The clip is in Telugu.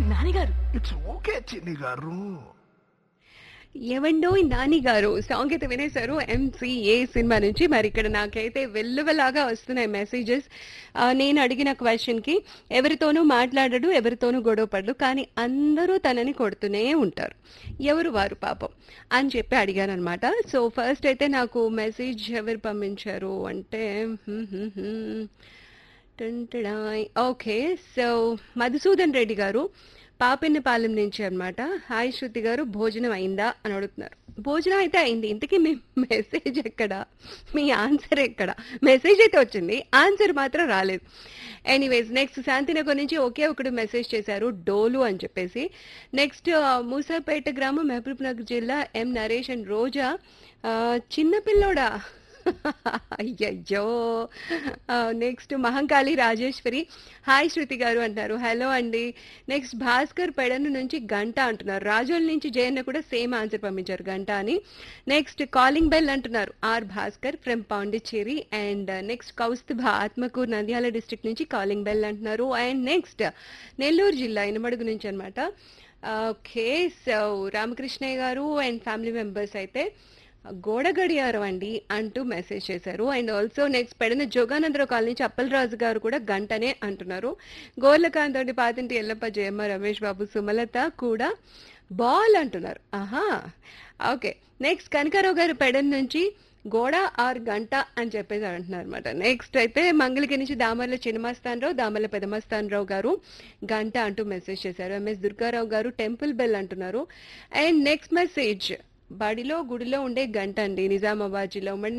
నాన్నగారు ఇట్స్ ఓకే చిన్ని గారు ఏవండో నాని గారు సాంగ్ అయితే వినేశారు ఎంసీఏ సినిమా నుంచి మరి ఇక్కడ నాకైతే వెల్లువలాగా వస్తున్నాయి మెసేజెస్ నేను అడిగిన క్వశ్చన్ కి ఎవరితోనూ మాట్లాడడు ఎవరితోనూ గొడవపడడు కానీ అందరూ తనని కొడుతూనే ఉంటారు ఎవరు వారు పాపం అని చెప్పి అడిగాను అనమాట సో ఫస్ట్ అయితే నాకు మెసేజ్ ఎవరు పంపించారు అంటే హ్మ్ హ్మ్ హ్మ్. టంటడాయ్. ఓకే సో మధుసూదన్ రెడ్డి గారు పాపిన్నపాలెం నుంచి అన్నమాట హాయ్ శృతి గారు భోజనం అయిందా అని అడుగుతున్నారు భోజనం అయితే అయింది ఇంతకీ మీ మెసేజ్ ఎక్కడ మీ ఆన్సర్ ఎక్కడ మెసేజ్ అయితే వచ్చింది ఆన్సర్ మాత్రం రాలేదు ఎనీవేస్ నెక్స్ట్ శాంతినగర్ నుంచి ఒకే ఒకడు మెసేజ్ చేశారు డోలు అని చెప్పేసి నెక్స్ట్ మూసాపేట గ్రామం మహబూబ్ నగర్ జిల్లా ఎం నరేష్ అండ్ రోజా ఆ, చిన్నపిల్లోడా అయ్యయ్యో నెక్స్ట్ మహంకాళి రాజేశ్వరి హాయ్ శృతి గారు అంటున్నారు హలో అండి నెక్స్ట్ భాస్కర్ పెడను నుంచి గంట అంటున్నారు రాజోల్ నుంచి జయన్న కూడా సేమ్ ఆన్సర్ పంపించారు గంట అని నెక్స్ట్ కాలింగ్ బెల్ అంటున్నారు R Bhaskar from Pondicherry and next Kaustubha Atmakur Nandyal district నుంచి కాలింగ్ బెల్ అంటున్నారు అండ్ నెక్స్ట్ నెల్లూరు జిల్లా ఇనమడుగు నుంచి అనమాట ఓకే సో రామకృష్ణయ్య గారు అండ్ ఫ్యామిలీ మెంబర్స్ అయితే గోడ గడియారం అండి అంటూ మెసేజ్ చేశారు and also next Pedana Joganandarao colony నుంచి అప్పలరాజు గారు కూడా గంటనే అంటున్నారు గోర్లకాంత్ తోటి పాతింటి ఎల్లప్ప జయమ్మ రమేష్ బాబు సుమలత కూడా బాల్ అంటున్నారు ఆహా ఓకే నెక్స్ట్ కనకారావు గారు పెడన్ నుంచి గోడ ఆర్ గంట అని చెప్పేసి అంటున్నారు అనమాట నెక్స్ట్ అయితే మంగళగిరి నుంచి దామర్ల చిన్నమస్తానరావు దామర్ల పెదమస్తానరావు గారు గంట అంటూ మెసేజ్ చేశారు MS Durgarao garu temple bell అంటున్నారు అండ్ నెక్స్ట్ మెసేజ్ బడిలో గుడిలో ఉండే గంట అండి నిజామాబాద్ జిల్లా ఉమ్మడి